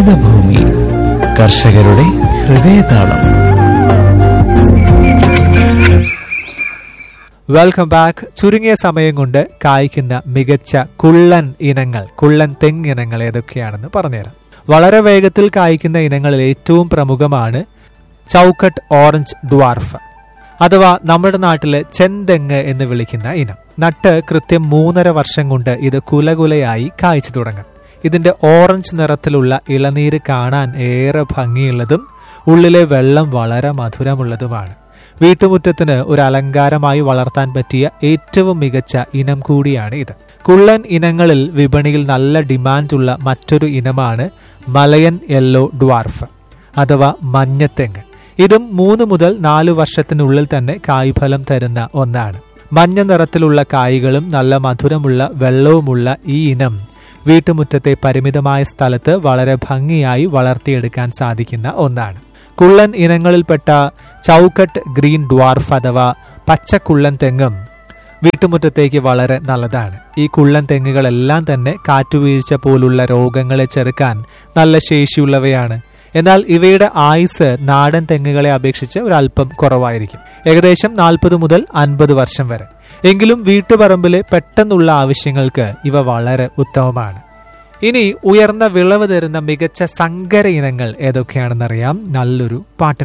ഹരിതഭൂമി കർഷകരുടെ ഹൃദയതാളം വെൽക്കം ബാക്ക് ചുരുങ്ങിയ സമയം കൊണ്ട് കായ്ക്കുന്ന മികച്ച കുള്ളൻ ഇനങ്ങൾ കുള്ളൻ തെങ്ങ് ഇനങ്ങൾ ഏതൊക്കെയാണെന്ന് പറഞ്ഞുതരാം വളരെ വേഗത്തിൽ കായ്ക്കുന്ന ഇനങ്ങളിൽ ഏറ്റവും പ്രമുഖമാണ് ചൗക്കട്ട് ഓറഞ്ച് ഡ്വാർഫ് അഥവാ നമ്മുടെ നാട്ടിലെ ചെന്തെങ്ങ് എന്ന് വിളിക്കുന്ന ഇനം നട്ട് കൃത്യം മൂന്നര വർഷം കൊണ്ട് ഇത് കുലകുലയായി കായ്ച്ചു തുടങ്ങും ഇതിന്റെ ഓറഞ്ച് നിറത്തിലുള്ള ഇളനീര് കാണാൻ ഏറെ ഭംഗിയുള്ളതും ഉള്ളിലെ വെള്ളം വളരെ മധുരമുള്ളതുമാണ് വീട്ടുമുറ്റത്തിന് ഒരു അലങ്കാരമായി വളർത്താൻ പറ്റിയ ഏറ്റവും മികച്ച ഇനം കൂടിയാണ് ഇത് കുള്ളൻ ഇനങ്ങളിൽ വിപണിയിൽ നല്ല ഡിമാൻഡുള്ള മറ്റൊരു ഇനമാണ് മലയൻ യെല്ലോ ഡ്വാർഫ് അഥവാ മഞ്ഞത്തെങ്ങ് ഇതും മൂന്ന് മുതൽ നാല് വർഷത്തിനുള്ളിൽ തന്നെ കായ്ഫലം തരുന്ന ഒന്നാണ് മഞ്ഞ നിറത്തിലുള്ള കായ്കളും നല്ല മധുരമുള്ള വെള്ളവുമുള്ള ഈ ഇനം വീട്ടുമുറ്റത്തെ പരിമിതമായ സ്ഥലത്ത് വളരെ ഭംഗിയായി വളർത്തിയെടുക്കാൻ സാധിക്കുന്ന ഒന്നാണ് കുള്ളൻ ഇനങ്ങളിൽപ്പെട്ട ചൗക്കട്ട് ഗ്രീൻ ഡ്വാർഫ് അഥവാ പച്ചക്കുള്ളൻ തെങ്ങും വീട്ടുമുറ്റത്തേക്ക് വളരെ നല്ലതാണ് ഈ കുള്ളൻ തെങ്ങുകളെല്ലാം തന്നെ കാറ്റുവീഴ്ച പോലുള്ള രോഗങ്ങളെ ചെറുക്കാൻ നല്ല ശേഷിയുള്ളവയാണ് എന്നാൽ ഇവയുടെ ആയുസ് നാടൻ തെങ്ങുകളെ അപേക്ഷിച്ച് ഒരല്പം കുറവായിരിക്കും ഏകദേശം നാൽപ്പത് മുതൽ അൻപത് വർഷം വരെ എങ്കിലും വീട്ടുപറമ്പിലെ പെട്ടെന്നുള്ള ആവശ്യങ്ങൾക്ക് ഇവ വളരെ ഉത്തമമാണ് ഇനി ഉയർന്ന വിളവ് തരുന്ന മികച്ച സങ്കര ഇനങ്ങൾ ഏതൊക്കെയാണെന്നറിയാം നല്ലൊരു പാട്ടിന്